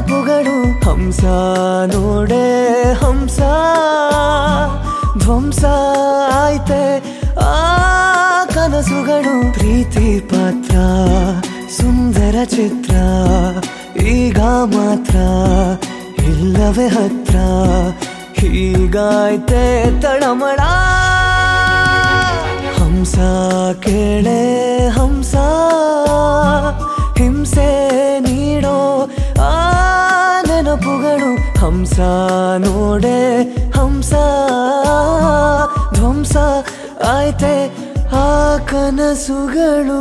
ನೆನಪುಗಳು ಹಂಸ ನೋಡೆ ಹಂಸ ಧ್ವಂಸ ಆಯ್ತೆ ಆ ಕನಸುಗಳು ಪ್ರೀತಿ ಪಾತ್ರ ಸುಂದರ ಚಿತ್ರ ಈಗ ಮಾತ್ರ ಇಲ್ಲವೇ ಹತ್ರ ಹೀಗಾಯ್ತೆ ತಳಮಳ ಹಂಸ ಕೇಳೆ ಹಂಸ ಹಿಂಸೆ ನೀಡೋ ಆ ನೆನಪುಗಳು ಹಂಸ ನೋಡೆ ಹಂಸ ಧ್ವಂಸ ಆಯ್ತೆ ಆ ಕನಸುಗಳು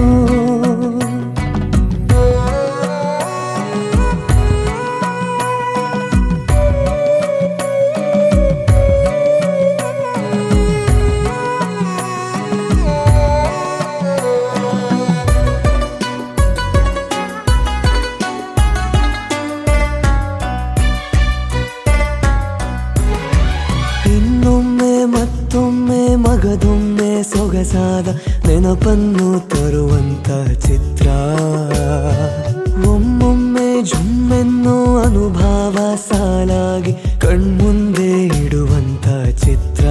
ಇನ್ನೊಮ್ಮೆ ಮತ್ತೊಮ್ಮೆ ಮಗದೊಮ್ಮೆ ಸೊಗಸಾದ ನೆನಪನ್ನು ತರುವಂತ ಚಿತ್ರ ಒಮ್ಮೊಮ್ಮೆ ಜುಮ್ಮೆನ್ನೋ ಅನುಭವ ಸಾಲಾಗಿ ಕಣ್ಮುಂದೆ ಇಡುವಂತ ಚಿತ್ರ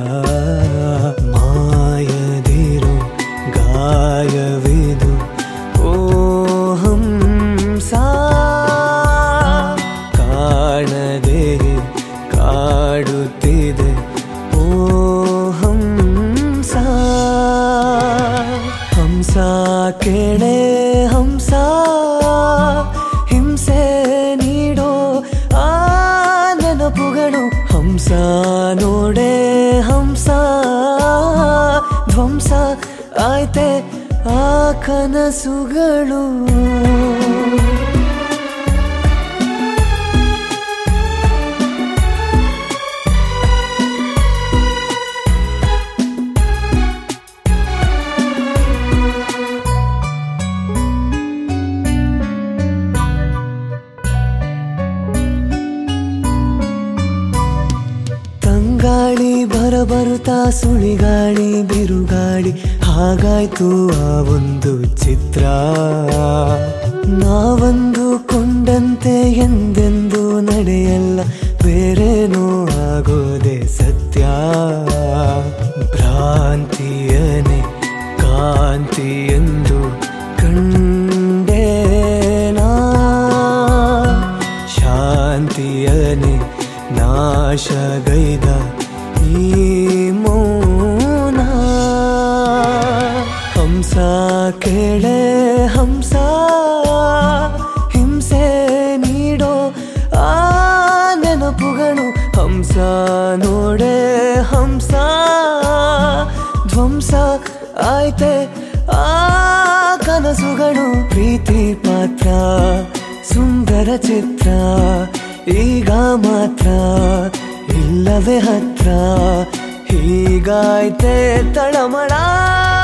ಮಾಯದಿರು ಗಾಯವಿದು ಓ ಹಂಸ ಕಾಣದೆ ಕಾಡುತ್ತಿದೆ ಓ ಹಂಸ ಹಂಸ ಕೇಳೆ ಹಂಸ ಹಿಂಸೆ ನೀಡೋ ಆ ನೆನಪುಗಳು ಹಂಸ ನೋಡೆ ಹಂಸ ಧ್ವಂಸ ಆಯ್ತೆ ಆ ಕನಸುಗಳು ತಂಗಾಳಿ ಬರಬರುತ್ತಾ ಸುಳಿಗಾಳಿ ಬಿರುಗಾಳಿ ಹಾಗಾಯ್ತು ಆ ಒಂದು ಚಿತ್ರ ನಾವಂದು ಕೊಂಡಂತೆ ಎಂದೆಂದು ನಡೆಯಲ್ಲ ಬೇರೇನೋ ಆಗೋದೆ ಸತ್ಯ ಭ್ರಾಂತಿಯನೆ ಕಾಂತಿ ಎಂದು ಕಂಡೇನಾ ಶಾಂತಿಯನೆ ನಾಶಗೈದ ಈ ಮೌನ ಹಂಸ ಕೇಳೆ ಹಂಸ ಹಿಂಸೆ ನೀಡೋ ಆ ನೆನಪುಗಳು ಹಂಸ ನೋಡೆ ಹಂಸ ಧ್ವಂಸ ಆಯ್ತೆ ಆ ಕನಸುಗಳು ಪ್ರೀತಿ ಪಾತ್ರ ಸುಂದರ ಚಿತ್ರ ಈಗ ಮಾತ್ರ ಇಲ್ಲವೇ ಹತ್ರ ಹೀಗಾಯ್ತೆ ತಳಮಳ